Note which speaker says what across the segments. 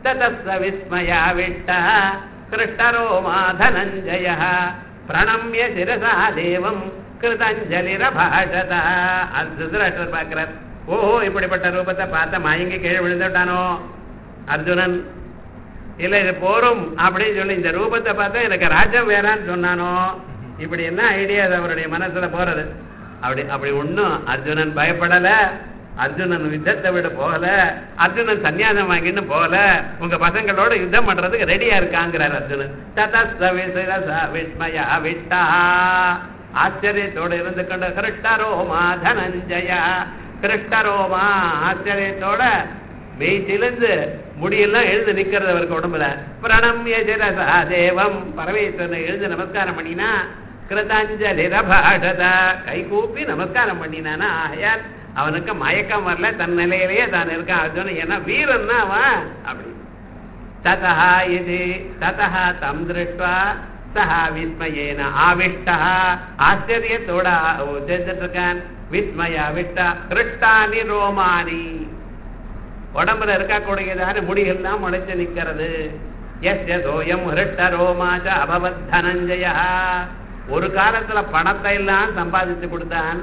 Speaker 1: ततः विस्मयाविष्टः कृष्टरोमा धनञ्जयः प्रणम्य शिरसा தேவம் கிருதஞ்சலிரபாஷத திருதராஷ்டர் பார்க்கிறார் ஓஹோ இப்படிப்பட்ட ரூபத்தை பார்த்த மயங்கி கீழே விழுந்துட்டானோ அர்ஜுனன் இல்ல இது போரும் அப்படின்னு சொல்லி இந்த ரூபத்தை பார்த்தா எனக்கு ராஜ்யம் வேறான்னு சொன்னானோ இப்படி என்ன ஐடியா அது அவருடைய மனசுல போறது அப்படி அப்படி ஒண்ணும் அர்ஜுனன் பயப்படல அர்ஜுனன் யுத்தத்தை விட போகல அர்ஜுனன் சன்னியாசம் வாங்கின்னு போகல உங்க பசங்களோட யுத்தம் பண்றதுக்கு ரெடியா இருக்காங்கிறார் அர்ஜுனன் ததஸ்த விசிரச விஸ்மயா விட்டா ஆச்சரியத்தோடு இருந்து கொண்ட கிருஷ்ணரோமா தனஞ்சயா கிருஷ்ணரோமா ஆச்சரியத்தோட மெய்ச்சிலிருந்து முடியெல்லாம் எழுந்து நிக்கிறது அவருக்கு உடம்புல பிரணம்ய சிரசா தேவம் பரமேஸ்வரனை எழுந்து நமஸ்காரம் பண்ணினா கிருதாஞ்சலி ரபாடத கை கூப்பி நமஸ்காரம் பண்ணினானா ஆயார் அவனுக்கு மயக்கம் வரல தன் நிலையிலேயே தான் இருக்கான் அர்ஜுனன் ஏன்னா வீரன் தான் அவன் அப்படி ததா இது ததா தம் திருஷ்டுவா சஹா விஸ்மயேன ஆவிஷ்டா ஆச்சரியத்தோட உச்சரிச்சுட்டு இருக்கான் விஸ்மய ஆவிஷ்டா கிருஷ்டானி ரோமானி உடம்புல இருக்கக்கூடியதான முடியெல்லாம் முளைச்சு நிக்கிறது எஸ் சோயம் ஹிருஷ்ட ரோமாச்ச அபவத் தனஞ்சயா ஒரு காலத்துல பணத்தை எல்லாம் சம்பாதிச்சு கொடுத்தான்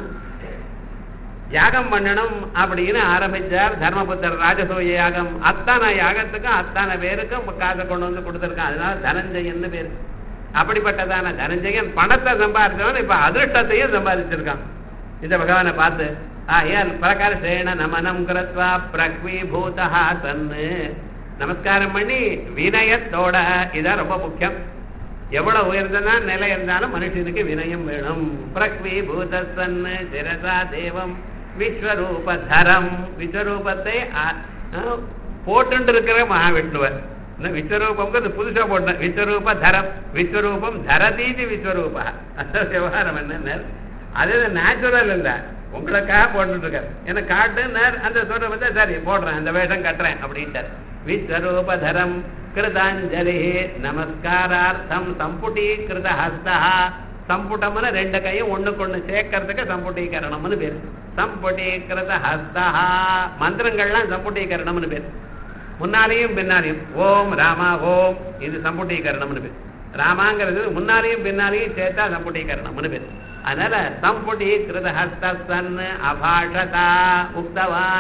Speaker 1: யாகம் பண்ணணும் அப்படின்னு ஆரம்பிச்சார் தர்மபுத்தர் ராஜசூய யாகம் அத்தனை யாகத்துக்கும் அத்தனை பேருக்கும் காசை கொண்டு வந்து கொடுத்துருக்கான் அதனால தனஞ்சயன்னு பேரு அப்படிப்பட்டதான தனஞ்சயன் பணத்தை சம்பாதிச்சவன் இப்ப அதிருஷ்டத்தையும் சம்பாதிச்சிருக்கான் இந்த பகவானை பார்த்து ஆயால் பிரகர்ஷேண நமனம் கிருத்வா பிரக்வீபூதா தன்னு நமஸ்காரம் பண்ணி வினயத்தோட இதான் ரொம்ப முக்கியம் எவ்வளவு உயர்ந்தனா நிலை இருந்தாலும் மனுஷனுக்கு வினயம் வேணும் பிரக்வி பூதசன்னு சிரசா தேவம் விஸ்வரூபதரம் விஸ்வரூபத்தை போட்டு இருக்கிற மகாவிஷ்ணுவர் விஸ்வரூபம்ங்கிறது புதுசா போட்டேன் விஸ்வரூப தரம் விஸ்வரூபம் தரதீதி விஸ்வரூபா அந்த விவகாரம் என்ன அது நேச்சுரல் இல்ல உங்களுக்காக போட்டுட்டு இருக்காரு என்ன காட்டுன்னார் அந்த சொல்ற வந்து சரி போடுறேன் அந்த வேஷம் கட்டுறேன் அப்படின்ட்டார் விஸ்வரூபதரம் கிருதாஞ்சலி நமஸ்காரார்த்தம் சம்புட்டீகிருத ஹஸ்தா சம்புட்டம்னு ரெண்டு கையும் ஒண்ணுக்கு ஒண்ணு சேர்க்கறதுக்கு சம்புட்டீகரணம்னு பேரு சம்புட்டீகிருத ஹஸ்தா மந்திரங்கள்லாம் சம்புட்டீகரணம்னு பேரு முன்னாலேயும் பின்னாலையும் ஓம் ராமா ஓம் இது சம்புட்டீகரணம்னு பேரு ராமாங்கிறது முன்னாலேயும் பின்னாலேயும் சேர்த்தா சம்புட்டீகரணம்னு பேரு அதனால சம்புட்டீகிருத ஹஸ்தன் அபாஷதா உக்தவான்